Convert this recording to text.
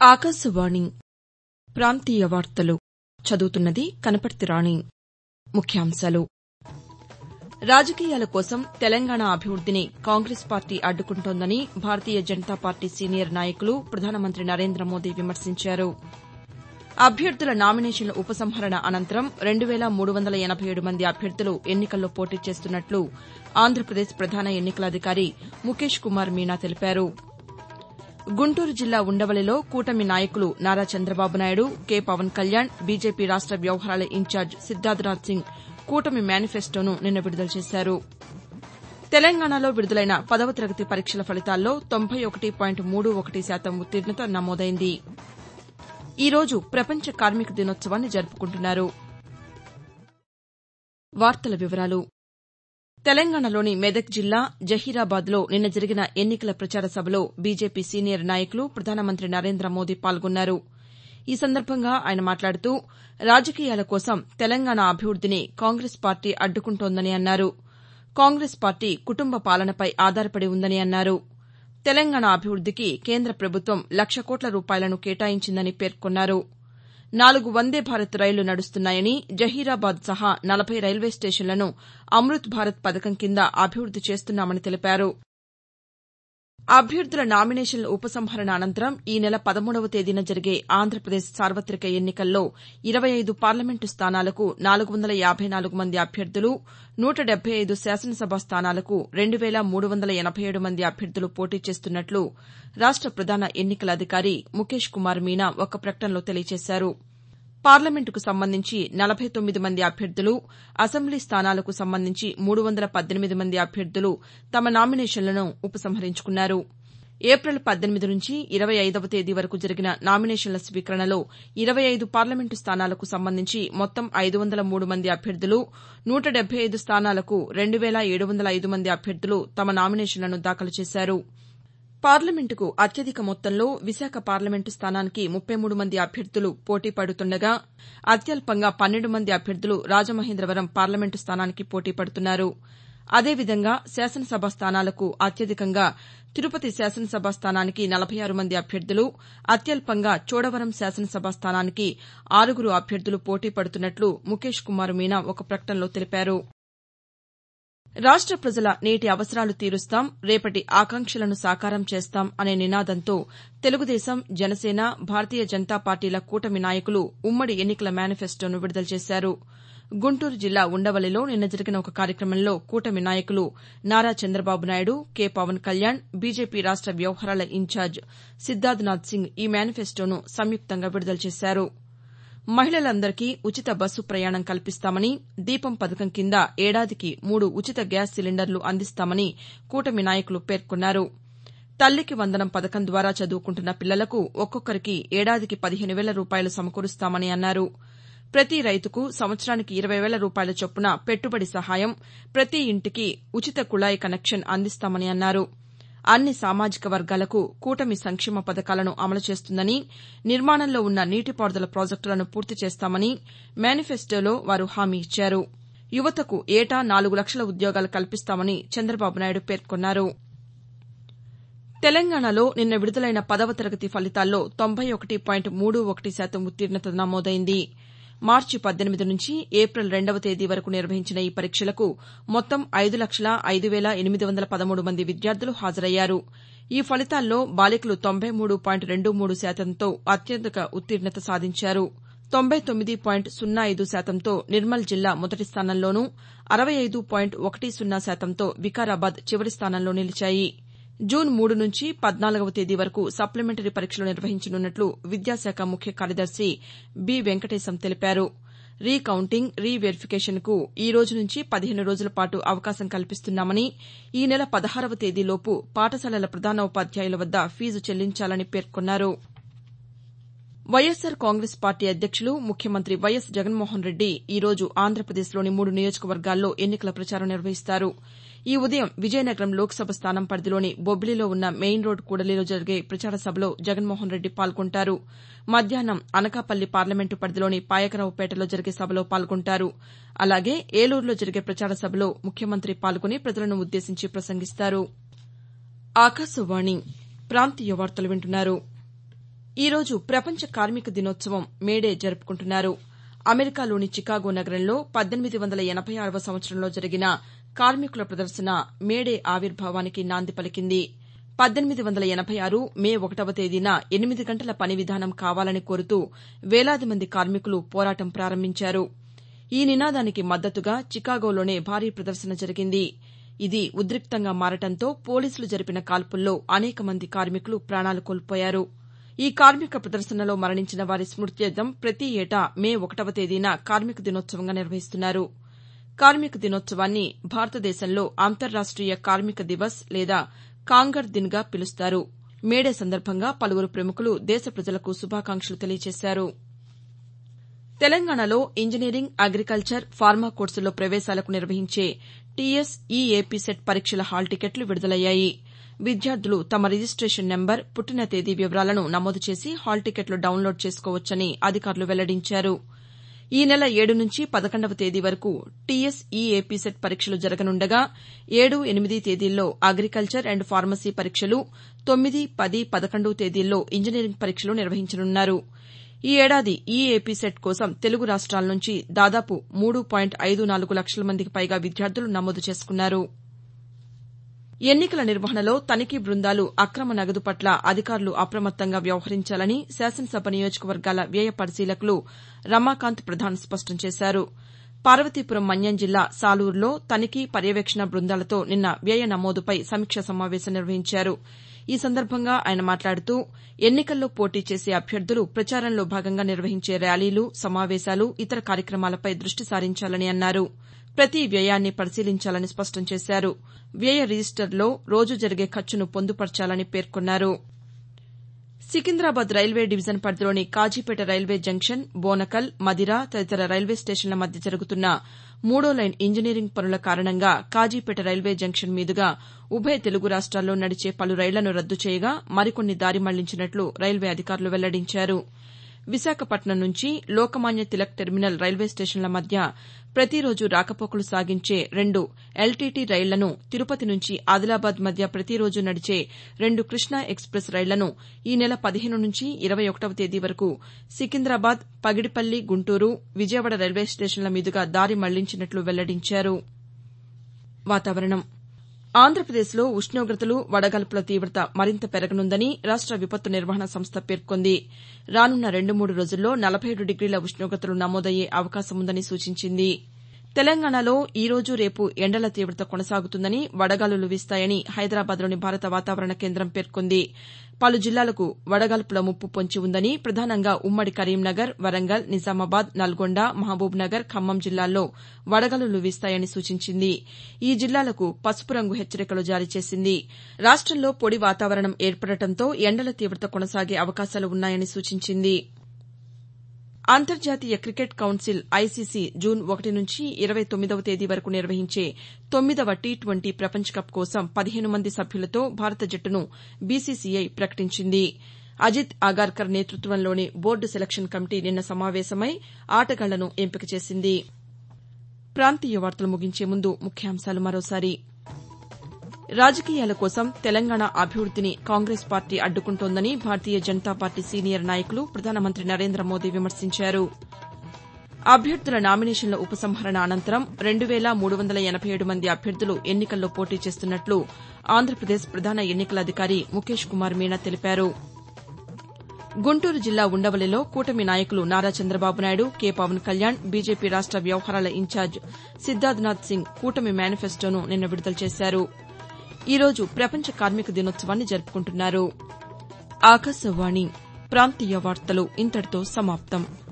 ఆకాశవాణి ప్రాంతీయ వార్తలు చదువుతున్నది కనపర్తి రాణి ముఖ్యాంశాలు రాజకీయాల కోసం తెలంగాణ అభివృద్దిని కాంగ్రెస్ పార్టీ అడ్డుకుంటోందని భారతీయ జనతా పార్టీ సీనియర్ నాయకులు ప్రధానమంత్రి నరేంద్ర మోదీ విమర్శించారు అభ్యర్థుల నామినేషన్ల ఉపసంహరణ అనంతరం రెండు వేల మూడు వందల ఎనబై ఏడు మంది అభ్యర్థులు ఎన్నికల్లో పోటీ చేస్తున్నట్లు ఆంధ్రప్రదేశ్ ప్రధాన ఎన్నికలాధికారి ముఖేష్ కుమార్ మీనా తెలిపారు గుంటూరు జిల్లా ఉండవల్లిలో కూటమి నాయకులు నారా చంద్రబాబు నాయుడు కె పవన్ కళ్యాణ్ బీజేపీ రాష్ట వ్యవహారాల ఇన్ఛార్జ్ సిద్దార్థనాథ్ సింగ్ కూటమి మేనిఫెస్టోను నిన్న విడుదల చేశారు తెలంగాణలో విడుదలైన పదవ తరగతి పరీక్షల ఫలితాల్లో తొంభై ఒకటి పాయింట్ మూడు ఒకటి శాతం ఉత్తీర్ణత నమోదైంది ఈ రోజు ప్రపంచ కార్మిక దినోత్సవాన్ని జరుపుకుంటున్నారు తెలంగాణలోని మెదక్ జిల్లా జహీరాబాద్లో నిన్న జరిగిన ఎన్నికల ప్రచార సభలో బీజేపీ సీనియర్ నాయకులు ప్రధానమంత్రి నరేంద్ర మోదీ పాల్గొన్నారు ఈ సందర్భంగా ఆయన మాట్లాడుతూ రాజకీయాల కోసం తెలంగాణ అభివృద్దిని కాంగ్రెస్ పార్టీ అడ్డుకుంటోందని అన్నారు కాంగ్రెస్ పార్టీ కుటుంబ పాలనపై ఆధారపడి ఉందని అన్నారు తెలంగాణ అభివృద్దికి కేంద్ర ప్రభుత్వం లక్ష కోట్ల రూపాయలను కేటాయించిందని పేర్కొన్నారు నాలుగు వందే భారత్ రైళ్లు నడుస్తున్నాయని జహీరాబాద్ సహా నలభై రైల్వే స్టేషన్లను అమృత్ భారత్ పథకం కింద అభివృద్ది చేస్తున్నామని తెలిపారు అభ్యర్థుల నామినేషన్ల ఉపసంహరణ అనంతరం ఈ నెల పదమూడవ తేదీన జరిగే ఆంధ్రప్రదేశ్ సార్వతిక ఎన్నికల్లో ఇరవై ఐదు పార్లమెంటు స్థానాలకు నాలుగు వందల యాబై నాలుగు మంది అభ్యర్థులు నూట డెబ్బై ఐదు శాసనసభ స్థానాలకు రెండు వేల మూడు వందల ఎనబై ఏడు మంది అభ్యర్థులు పోటీ చేస్తున్నట్లు రాష్ట ప్రధాన ఎన్నికల అధికారి ముఖేష్ కుమార్ మీనా ఒక ప్రకటనలో తెలియజేశారు పార్లమెంటుకు సంబంధించి నలభై తొమ్మిది మంది అభ్యర్థులు అసెంబ్లీ స్థానాలకు సంబంధించి మూడు వందల పద్దెనిమిది మంది అభ్యర్థులు తమ నామినేషన్లను ఉపసంహరించుకున్నారు ఏపిల్ పద్దెనిమిది నుంచి ఇరవై ఐదవ తేదీ వరకు జరిగిన నామినేషన్ల స్వీకరణలో ఇరవై ఐదు పార్లమెంటు స్థానాలకు సంబంధించి మొత్తం ఐదు వందల మూడు మంది అభ్యర్థులు నూట డెబ్బై ఐదు స్థానాలకు రెండు వేల ఏడు వందల ఐదు మంది అభ్యర్థులు తమ నామినేషన్లను దాఖలు చేశారు పార్లమెంటుకు అత్యధిక మొత్తంలో విశాఖ పార్లమెంటు స్థానానికి ముప్పై మూడు మంది అభ్యర్థులు పోటీ పడుతుండగా అత్యల్పంగా పన్నెండు మంది అభ్యర్థులు రాజమహేంద్రవరం పార్లమెంటు స్థానానికి పోటీ పడుతున్నారు అదేవిధంగా శాసనసభ స్థానాలకు అత్యధికంగా తిరుపతి శాసనసభ స్థానానికి నలభై ఆరు మంది అభ్యర్థులు అత్యల్పంగా చోడవరం శాసనసభ స్థానానికి ఆరుగురు అభ్యర్థులు పోటీ పడుతున్నట్లు ముఖేష్ కుమార్ మీనా ఒక ప్రకటనలో తెలిపారు రాష్ట ప్రజల నేటి అవసరాలు తీరుస్తాం రేపటి ఆకాంక్షలను సాకారం చేస్తాం అనే నినాదంతో తెలుగుదేశం జనసేన భారతీయ జనతా పార్టీల కూటమి నాయకులు ఉమ్మడి ఎన్నికల మేనిఫెస్టోను విడుదల చేశారు గుంటూరు జిల్లా ఉండవల్లిలో నిన్న జరిగిన ఒక కార్యక్రమంలో కూటమి నాయకులు నారా చంద్రబాబు నాయుడు కె పవన్ కళ్యాణ్ బీజేపీ రాష్ట వ్యవహారాల ఇన్ఛార్జ్ సిద్దార్థనాథ్ సింగ్ ఈ మేనిఫెస్టోను సంయుక్తంగా విడుదల చేశారు మహిళలందరికీ ఉచిత బస్సు ప్రయాణం కల్పిస్తామని దీపం పథకం కింద ఏడాదికి మూడు ఉచిత గ్యాస్ సిలిండర్లు అందిస్తామని కూటమి నాయకులు పేర్కొన్నారు తల్లికి వందనం పథకం ద్వారా చదువుకుంటున్న పిల్లలకు ఒక్కొక్కరికి ఏడాదికి పదిహేను వేల రూపాయలు సమకూరుస్తామని అన్నారు ప్రతి రైతుకు సంవత్సరానికి ఇరవై వేల రూపాయల చొప్పున పెట్టుబడి సహాయం ప్రతి ఇంటికి ఉచిత కుళాయి కనెక్షన్ అందిస్తామని అన్నారు అన్ని సామాజిక వర్గాలకు కూటమి సంక్షేమ పథకాలను అమలు చేస్తుందని నిర్మాణంలో ఉన్న నీటిపారుదల ప్రాజెక్టులను పూర్తి చేస్తామని మేనిఫెస్టోలో వారు హామీ ఇచ్చారు యువతకు ఏటా నాలుగు లక్షల ఉద్యోగాలు కల్పిస్తామని చంద్రబాబు నాయుడు పేర్కొన్నారు తెలంగాణలో నిన్న విడుదలైన పదవ తరగతి ఫలితాల్లో తొంభై ఒకటి పాయింట్ మూడు ఒకటి శాతం ఉత్తీర్ణత నమోదైంది మార్చి పద్దెనిమిది నుంచి ఏపిల్ రెండవ తేదీ వరకు నిర్వహించిన ఈ పరీక్షలకు మొత్తం ఐదు లక్షల ఐదు వేల ఎనిమిది వందల పదమూడు మంది విద్యార్థులు హాజరయ్యారు ఈ ఫలితాల్లో బాలికలు తొంభై మూడు పాయింట్ రెండు మూడు శాతంతో అత్యధిక ఉత్తీర్ణత సాధించారు తొంభై తొమ్మిది పాయింట్ సున్నా ఐదు శాతంతో నిర్మల్ జిల్లా మొదటి స్థానంలోనూ అరవై ఐదు పాయింట్ ఒకటి సున్నా శాతంతో వికారాబాద్ చివరి స్థానంలో నిలిచాయి జూన్ మూడు నుంచి పద్నాలుగవ తేదీ వరకు సప్లిమెంటరీ పరీక్షలు నిర్వహించనున్నట్లు విద్యాశాఖ ముఖ్య కార్యదర్శి బి వెంకటేశం తెలిపారు రీ కౌంటింగ్ రీ వెరిఫికేషన్కు ఈ రోజు నుంచి పదిహేను రోజుల పాటు అవకాశం కల్పిస్తున్నామని ఈ నెల పదహారవ తేదీలోపు పాఠశాలల ప్రధానోపాధ్యాయుల వద్ద ఫీజు చెల్లించాలని పేర్కొన్నారు వైఎస్సార్ కాంగ్రెస్ పార్టీ అధ్యక్షులు ముఖ్యమంత్రి వైఎస్ జగన్మోహన్ రెడ్డి ఈ రోజు ఆంధ్రప్రదేశ్లోని మూడు నియోజకవర్గాల్లో ఎన్నికల ప్రచారం నిర్వహిస్తారు ఈ ఉదయం విజయనగరం లోక్సభ స్థానం పరిధిలోని బొబ్బిలిలో ఉన్న మెయిన్ రోడ్ కూడలిలో జరిగే ప్రచార సభలో జగన్మోహన్ రెడ్డి పాల్గొంటారు మధ్యాహ్నం అనకాపల్లి పార్లమెంటు పరిధిలోని పాయకరావుపేటలో జరిగే సభలో పాల్గొంటారు అలాగే ఏలూరులో జరిగే ప్రచార సభలో ముఖ్యమంత్రి పాల్గొని ప్రజలను ఉద్దేశించి ప్రసంగిస్తారు ఈరోజు ప్రపంచ కార్మిక దినోత్సవం మేడే జరుపుకుంటున్నారు అమెరికాలోని చికాగో నగరంలో పద్దెనిమిది వందల ఎనబై ఆరవ సంవత్సరంలో జరిగిన కార్మికుల ప్రదర్శన మేడే ఆవిర్భావానికి నాంది పలికింది పద్దెనిమిది వందల ఎనబై ఆరు మే ఒకటవ తేదీన ఎనిమిది గంటల పని విధానం కావాలని కోరుతూ వేలాది మంది కార్మికులు పోరాటం ప్రారంభించారు ఈ నినాదానికి మద్దతుగా చికాగోలోనే భారీ ప్రదర్శన జరిగింది ఇది ఉద్రిక్తంగా మారటంతో పోలీసులు జరిపిన కాల్పుల్లో అనేక మంది కార్మికులు ప్రాణాలు కోల్పోయారు ఈ కార్మిక ప్రదర్శనలో మరణించిన వారి స్మృత్యర్థం ప్రతి ఏటా మే ఒకటవ తేదీన కార్మిక దినోత్సవంగా నిర్వహిస్తున్నారు కార్మిక దినోత్సవాన్ని భారతదేశంలో అంతర్రాష్ట్రీయ కార్మిక దివస్ లేదా కాంగర్ దిన్ గా పిలుస్తారు మేడే సందర్భంగా పలువురు ప్రముఖులు దేశ ప్రజలకు శుభాకాంక్షలు తెలియజేశారు తెలంగాణలో ఇంజనీరింగ్ అగ్రికల్చర్ ఫార్మా కోర్సుల్లో ప్రవేశాలకు నిర్వహించే టీఎస్ ఈఏపీ సెట్ పరీక్షల హాల్ టికెట్లు విడుదలయ్యాయి విద్యార్థులు తమ రిజిస్టేషన్ నెంబర్ పుట్టిన తేదీ వివరాలను నమోదు చేసి హాల్ టికెట్లు డౌన్లోడ్ చేసుకోవచ్చని అధికారులు వెల్లడించారు ఈ నెల ఏడు నుంచి పదకొండవ తేదీ వరకు టీఎస్ ఈఏపీ సెట్ పరీక్షలు జరగనుండగా ఏడు ఎనిమిది తేదీల్లో అగ్రికల్చర్ అండ్ ఫార్మసీ పరీక్షలు తొమ్మిది పది పదకొండు తేదీల్లో ఇంజనీరింగ్ పరీక్షలు నిర్వహించనున్నారు ఈ ఏడాది ఈఏపీ సెట్ కోసం తెలుగు రాష్ట్రాల నుంచి దాదాపు మూడు పాయింట్ ఐదు నాలుగు లక్షల మందికి పైగా విద్యార్థులు నమోదు చేసుకున్నారు ఎన్నికల నిర్వహణలో తనిఖీ బృందాలు అక్రమ నగదు పట్ల అధికారులు అప్రమత్తంగా వ్యవహరించాలని శాసనసభ నియోజకవర్గాల వ్యయ పరిశీలకులు రమాకాంత్ ప్రధాన్ స్పష్టం చేశారు పార్వతీపురం మన్యం జిల్లా సాలూరులో తనిఖీ పర్యవేక్షణ బృందాలతో నిన్న వ్యయ నమోదుపై సమీక్షా సమావేశం నిర్వహించారు ఈ సందర్భంగా ఆయన మాట్లాడుతూ ఎన్నికల్లో పోటీ చేసే అభ్యర్థులు ప్రచారంలో భాగంగా నిర్వహించే ర్యాలీలు సమావేశాలు ఇతర కార్యక్రమాలపై దృష్టి సారించాలని అన్నారు ప్రతి వ్యయాన్ని పరిశీలించాలని స్పష్టం చేశారు వ్యయ రిజిస్టర్లో రోజు జరిగే ఖర్చును పొందుపర్చాలని పేర్కొన్నారు సికింద్రాబాద్ రైల్వే డివిజన్ పరిధిలోని కాజీపేట రైల్వే జంక్షన్ బోనకల్ మదిర తదితర రైల్వే స్టేషన్ల మధ్య జరుగుతున్న మూడో లైన్ ఇంజనీరింగ్ పనుల కారణంగా కాజీపేట రైల్వే జంక్షన్ మీదుగా ఉభయ తెలుగు రాష్ట్రాల్లో నడిచే పలు రైళ్లను రద్దు చేయగా మరికొన్ని దారి మళ్లించినట్లు రైల్వే అధికారులు వెల్లడించారు విశాఖపట్నం నుంచి లోకమాన్య తిలక్ టెర్మినల్ రైల్వే స్టేషన్ల మధ్య ప్రతిరోజు రాకపోకలు సాగించే రెండు ఎల్టీటీ రైళ్లను తిరుపతి నుంచి ఆదిలాబాద్ మధ్య ప్రతిరోజు నడిచే రెండు కృష్ణా ఎక్స్ప్రెస్ రైళ్లను ఈ నెల పదిహేను నుంచి ఇరవై ఒకటవ తేదీ వరకు సికింద్రాబాద్ పగిడిపల్లి గుంటూరు విజయవాడ రైల్వే స్టేషన్ల మీదుగా దారి మళ్లించినట్లు వెల్లడించారు వాతావరణం ఆంధ్రప్రదేశ్లో ఉష్ణోగ్రతలు వడగాల్పుల తీవత మరింత పెరగనుందని రాష్ట విపత్తు నిర్వహణ సంస్థ పేర్కొంది రానున్న రెండు మూడు రోజుల్లో నలభై ఏడు డిగ్రీల ఉష్ణోగ్రతలు నమోదయ్యే అవకాశముందని సూచించింది తెలంగాణలో ఈ రోజు రేపు ఎండల తీవత కొనసాగుతుందని వడగాలులు వీస్తాయని హైదరాబాద్లోని భారత వాతావరణ కేంద్రం పేర్కొంది పలు జిల్లాలకు వడగాల్పుల ముప్పు పొంచి ఉందని ప్రధానంగా ఉమ్మడి కరీంనగర్ వరంగల్ నిజామాబాద్ నల్గొండ మహబూబ్నగర్ ఖమ్మం జిల్లాల్లో వడగాలులు వీస్తాయని సూచించింది ఈ జిల్లాలకు పసుపు రంగు హెచ్చరికలు జారీ చేసింది రాష్టంలో పొడి వాతావరణం ఏర్పడటంతో ఎండల తీవత కొనసాగే అవకాశాలు ఉన్నాయని సూచించింది అంతర్జాతీయ క్రికెట్ కౌన్సిల్ ఐసీసీ జూన్ ఒకటి నుంచి ఇరవై తొమ్మిదవ తేదీ వరకు నిర్వహించే తొమ్మిదవ టీ ట్వంటీ ప్రపంచ కప్ కోసం పదిహేను మంది సభ్యులతో భారత జట్టును బీసీసీఐ ప్రకటించింది అజిత్ అగార్కర్ నేతృత్వంలోని బోర్డు సెలక్షన్ కమిటీ నిన్న సమావేశమై ఆటగాళ్లను ఎంపిక చేసింది ప్రాంతీయ వార్తలు ముగించే ముందు ముఖ్యాంశాలు మరోసారి రాజకీయాల కోసం తెలంగాణ అభివృద్దిని కాంగ్రెస్ పార్టీ అడ్డుకుంటోందని భారతీయ జనతా పార్టీ సీనియర్ నాయకులు ప్రధానమంత్రి నరేంద్ర మోదీ విమర్శించారు అభ్యర్థుల నామినేషన్ల ఉపసంహరణ అనంతరం రెండు వేల మూడు వందల ఎనబై ఏడు మంది అభ్యర్థులు ఎన్నికల్లో పోటీ చేస్తున్నట్లు ఆంధ్రప్రదేశ్ ప్రధాన ఎన్నికల అధికారి ముఖేష్ కుమార్ మీనా తెలిపారు గుంటూరు జిల్లా ఉండవల్లిలో కూటమి నాయకులు నారా చంద్రబాబు నాయుడు కె పవన్ కళ్యాణ్ బీజేపీ రాష్ట వ్యవహారాల ఇన్ఛార్జ్ సిద్దార్థనాథ్ సింగ్ కూటమి మేనిఫెస్టోను నిన్న విడుదల చేశారు ఈ రోజు ప్రపంచ కార్మిక దినోత్సవాన్ని జరుపుకుంటున్నారు ఆకాశవాణి ప్రాంతీయ వార్తలు ఇంతటితో సమాప్తం